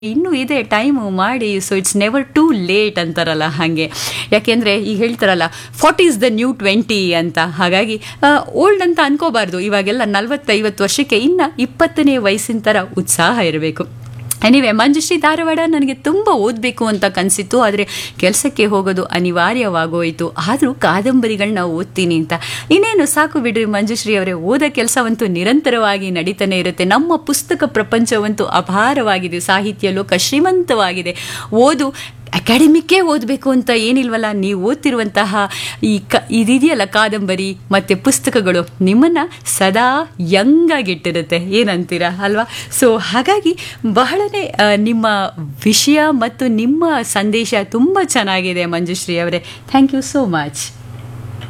ಇನ್ನೂ ಇದೆ ಟೈಮು ಮಾಡಿ so it's never too late ಅಂತಾರಲ್ಲ ಹಾಗೆ ಯಾಕೆಂದರೆ ಈಗ ಹೇಳ್ತಾರಲ್ಲ forty is the new twenty ಅಂತ ಹಾಗಾಗಿ ಓಲ್ಡ್ ಅಂತ ಅನ್ಕೋಬಾರ್ದು ಇವಾಗೆಲ್ಲ ನಲ್ವತ್ತೈವತ್ತು ವರ್ಷಕ್ಕೆ ಇನ್ನು ಇಪ್ಪತ್ತನೇ ವಯಸ್ಸಿನ ಥರ ಉತ್ಸಾಹ ಇರಬೇಕು ಎನಿವೆ ಮಂಜುಶ್ರೀ ಧಾರವಾಡ ನನಗೆ ತುಂಬ ಓದಬೇಕು ಅಂತ ಕನಸಿತ್ತು ಆದರೆ ಕೆಲಸಕ್ಕೆ ಹೋಗೋದು ಅನಿವಾರ್ಯವಾಗೋಯಿತು ಆದರೂ ಕಾದಂಬರಿಗಳನ್ನ ಓದ್ತೀನಿ ಅಂತ ಇನ್ನೇನು ಸಾಕು ಬಿಡ್ರಿ ಮಂಜುಶ್ರೀ ಅವರೇ ಓದೋ ಕೆಲಸವಂತೂ ನಿರಂತರವಾಗಿ ನಡೀತಾನೆ ಇರುತ್ತೆ ನಮ್ಮ ಪುಸ್ತಕ ಪ್ರಪಂಚವಂತೂ ಅಪಾರವಾಗಿದೆ ಸಾಹಿತ್ಯ ಲೋಕ ಶ್ರೀಮಂತವಾಗಿದೆ ಓದು ಅಕಾಡೆಮಿಕ್ಕೇ ಓದಬೇಕು ಅಂತ ಏನಿಲ್ವಲ್ಲ ನೀವು ಓದ್ತಿರುವಂತಹ ಈ ಕ ಇದಿದೆಯಲ್ಲ ಕಾದಂಬರಿ ಮತ್ತು ಪುಸ್ತಕಗಳು ನಿಮ್ಮನ್ನು ಸದಾ ಯಂಗಾಗಿಟ್ಟಿರುತ್ತೆ ಏನಂತೀರಾ ಅಲ್ವಾ ಸೊ ಹಾಗಾಗಿ ಬಹಳನೇ ಆ, ನಿಮ್ಮ ವಿಷಯ ಮತ್ತು ನಿಮ್ಮ ಸಂದೇಶ ತುಂಬ ಚೆನ್ನಾಗಿದೆ ಮಂಜುಶ್ರೀ ಅವರೇ ಥ್ಯಾಂಕ್ ಯು ಸೋ ಮಚ್